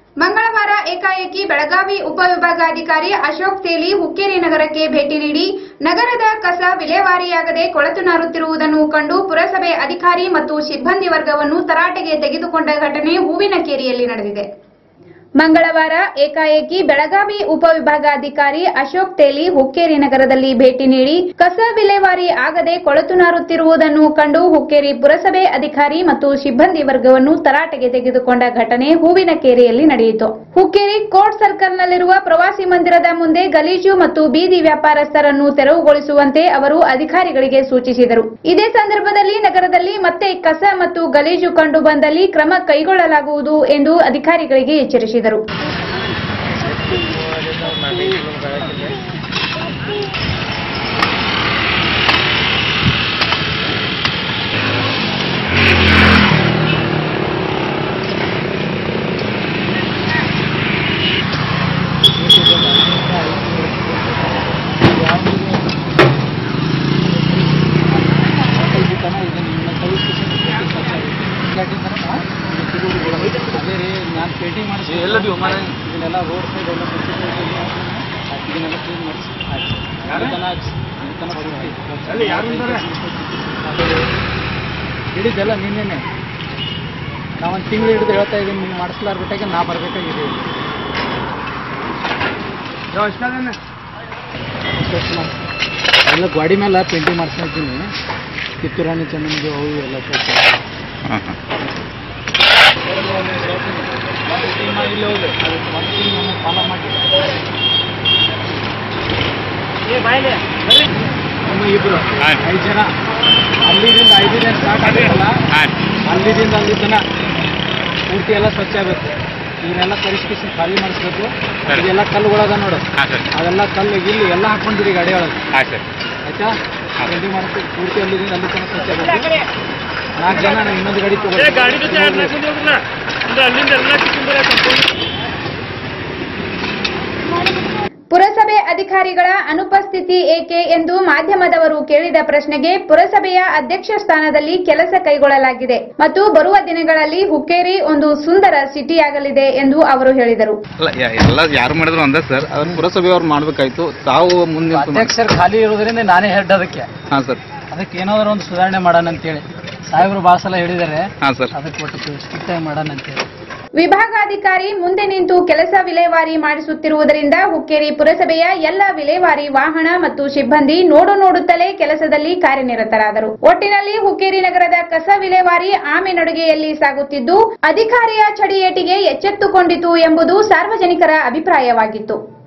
ಮಂಗಳವಾರ ಏಕಾಏಕಿ ಬೆಳಗಾವಿ ಉಪವಿಭಾಗಾಧಿಕಾರಿ ಅಶೋಕ್ ತೇಲಿ ಹುಕ್ಕೇರಿ ನಗರಕ್ಕೆ ಭೇಟಿ ನೀಡಿ ನಗರದ ಕಸ ವಿಲೇವಾರಿಯಾಗದೆ ಕೊಳತು ನಾರುತ್ತಿರುವುದನ್ನು ಕಂಡು ಪುರಸಭೆ ಅಧಿಕಾರಿ ಮತ್ತು ಸಿಬ್ಬಂದಿ ವರ್ಗವನ್ನು ತರಾಟೆಗೆ ತೆಗೆದುಕೊಂಡ ಘಟನೆ ಹೂವಿನಕೇರಿಯಲ್ಲಿ ನಡೆದಿದೆ ಮಂಗಳವಾರ ಏಕಾಏಕಿ ಬೆಳಗಾವಿ ಉಪವಿಭಾಗಾಧಿಕಾರಿ ಅಶೋಕ್ ತೇಲಿ ಹುಕ್ಕೇರಿ ನಗರದಲ್ಲಿ ಭೇಟಿ ನೀಡಿ ಕಸ ವಿಲೇವಾರಿ ಆಗದೆ ಕೊಳತು ನಾರುತ್ತಿರುವುದನ್ನು ಕಂಡು ಹುಕ್ಕೇರಿ ಪುರಸಭೆ ಅಧಿಕಾರಿ ಮತ್ತು ಸಿಬ್ಬಂದಿ ವರ್ಗವನ್ನು ತರಾಟೆಗೆ ತೆಗೆದುಕೊಂಡ ಘಟನೆ ಹೂವಿನಕೇರಿಯಲ್ಲಿ ನಡೆಯಿತು ಹುಕ್ಕೇರಿ ಕೋರ್ಟ್ ಸರ್ಕಲ್ನಲ್ಲಿರುವ ಪ್ರವಾಸಿ ಮಂದಿರದ ಮುಂದೆ ಗಲೀಜು ಮತ್ತು ಬೀದಿ ವ್ಯಾಪಾರಸ್ಥರನ್ನು ತೆರವುಗೊಳಿಸುವಂತೆ ಅವರು ಅಧಿಕಾರಿಗಳಿಗೆ ಸೂಚಿಸಿದರು ಇದೇ ಸಂದರ್ಭದಲ್ಲಿ ನಗರದಲ್ಲಿ ಮತ್ತೆ ಕಸ ಮತ್ತು ಗಲೀಜು ಕಂಡು ಬಂದಲ್ಲಿ ಕ್ರಮ ಕೈಗೊಳ್ಳಲಾಗುವುದು ಎಂದು ಅಧಿಕಾರಿಗಳಿಗೆ ಎಚ್ಚರಿಸಿದರು ಅದೇ ರೀ ನಾನು ಪೇಂಟಿಂಗ್ ಮಾಡಿಸಿ ಎಲ್ಲದು ಮನೆ ಇದನ್ನೆಲ್ಲ ರೋಡ್ ಸೈಡ್ ಎಲ್ಲ ಇದನ್ನೆಲ್ಲ ಕ್ಲೀನ್ ಮಾಡಿಸಿ ಅಲ್ಲಿ ಯಾರು ಇದ್ದಾರೆ? ಹಿಡಿದೆಲ್ಲ ನಿನ್ನೆನೆ ನಾವೊಂದು ತಿಂಗಳು ಹಿಡಿದು ಹೇಳ್ತಾ ಇದ್ದೀನಿ ನೀನು ಮಾಡಿಸ್ಲಾರ್ಬಿಟ್ಟಾಗ ನಾ ಬರಬೇಕಾಗಿದೆ ಎಲ್ಲ ಗಾಡಿ ಮೇಲೆ ಪೇಂಟಿಂಗ್ ಮಾಡ್ಸ್ತಾ ಇದ್ದೀನಿ ಕಿತ್ತೂರಾಣಿ ಚೆನ್ನಮ್ಗೆ ಅವು ಎಲ್ಲ ಸ್ವಲ್ಪ ಇಲ್ಲಿ ಹೋಗಿ ಒಂದು ತಿಂಗಳು ಫಾಲೋ ಮಾಡಿ ನಮ್ಮ ಇಬ್ರು ಐದು ಜನ ಅಲ್ಲಿದಿಂದ ಐದರಿಂದ ಸ್ಟಾರ್ಟ್ ಆಗಿರಲ್ಲ ಅಲ್ಲಿದಿಂದ ಅಲ್ಲಿ ತನಕ ಪೂರ್ತಿ ಎಲ್ಲ ಸ್ವಚ್ಛ ಆಗಬೇಕು ಇವನ್ನೆಲ್ಲ ಪರಿಷ್ಕರಿಸಿ ಖಾಲಿ ಮಾಡಿಸ್ಬೇಕು ಇದೆಲ್ಲ ಕಲ್ಲುಗಳದ ನೋಡು ಅದೆಲ್ಲ ಕಲ್ಲು ಗಿಲ್ಲು ಎಲ್ಲ ಹಾಕೊಂಡಿರಿ ಗಾಡಿ ಒಳಗೆ ಆಯ್ತಾ ರೆಡಿ ಮಾಡ್ತೀವಿ ಪೂರ್ತಿ ಅಲ್ಲಿದಿಂದ ಅಲ್ಲಿ ತನಕ ಸ್ವಚ್ಛ ಆಗಬೇಕು ನಾಲ್ಕು ಜನ ನಾವು ಇನ್ನೊಂದು ಗಾಡಿ ತಗೊಂಡು ಪುರಸಭೆ ಅಧಿಕಾರಿಗಳ ಅನುಪಸ್ಥಿತಿ ಏಕೆ ಎಂದು ಮಾಧ್ಯಮದವರು ಕೇಳಿದ ಪ್ರಶ್ನೆಗೆ ಪುರಸಭೆಯ ಅಧ್ಯಕ್ಷ ಸ್ಥಾನದಲ್ಲಿ ಕೆಲಸ ಕೈಗೊಳ್ಳಲಾಗಿದೆ ಮತ್ತು ಬರುವ ದಿನಗಳಲ್ಲಿ ಹುಕ್ಕೇರಿ ಒಂದು ಸುಂದರ ಸಿಟಿಯಾಗಲಿದೆ ಎಂದು ಅವರು ಹೇಳಿದರು ಅಲ್ಲ ಯ- ಎಲ್ಲ ಯಾರು ಮಾಡಿದ್ರು ಒಂದೇ ಸರ್ ಅದನ್ನ ಪುರಸಭೆ ಅವ್ರು ಮಾಡ್ಬೇಕಾಯ್ತು ತಾವು ಮುಂದೆ ಅಧ್ಯಕ್ಷರು ಖಾಲಿ ಇರೋದ್ರಿಂದ ನಾನೇ ಹೆಡ್ ಅದಕ್ಕೆ ಹಾಂ ಸರ್ ಅದಕ್ಕೆ ಏನಾದ್ರು ಒಂದು ಸುಧಾರಣೆ ಮಾಡೋಣ ಅಂತೇಳಿ ಸಾಹೇಬರು ಭಾಳ ಸಲ ಹೇಳಿದ್ದಾರೆ ಹಾಂ ಸರ್ ಅದಕ್ಕೆ ಒಟ್ಟು ಸ್ಟ್ರಿಕ್ಟ್ ಆಗಿ ಮಾಡೋಣ ಅಂತೇಳಿ ವಿಭಾಗಾಧಿಕಾರಿ ಮುಂದೆ ನಿಂತು ಕೆಲಸ ವಿಲೇವಾರಿ ಮಾಡಿಸುತ್ತಿರುವುದರಿಂದ ಹುಕ್ಕೇರಿ ಪುರಸಭೆಯ ಎಲ್ಲ ವಿಲೇವಾರಿ ವಾಹನ ಮತ್ತು ಸಿಬ್ಬಂದಿ ನೋಡು ನೋಡುತ್ತಲೇ ಕೆಲಸದಲ್ಲಿ ಕಾರ್ಯನಿರತರಾದರು ಒಟ್ಟಿನಲ್ಲಿ ಹುಕ್ಕೇರಿ ನಗರದ ಕಸ ವಿಲೇವಾರಿ ಆಮೆ ನಡುಗೆಯಲ್ಲಿ ಸಾಗುತ್ತಿದ್ದು ಅಧಿಕಾರಿಯ ಚಡಿಯೇಟಿಗೆ ಎಚ್ಚೆತ್ತುಕೊಂಡಿತು ಎಂಬುದು ಸಾರ್ವಜನಿಕರ ಅಭಿಪ್ರಾಯವಾಗಿತ್ತು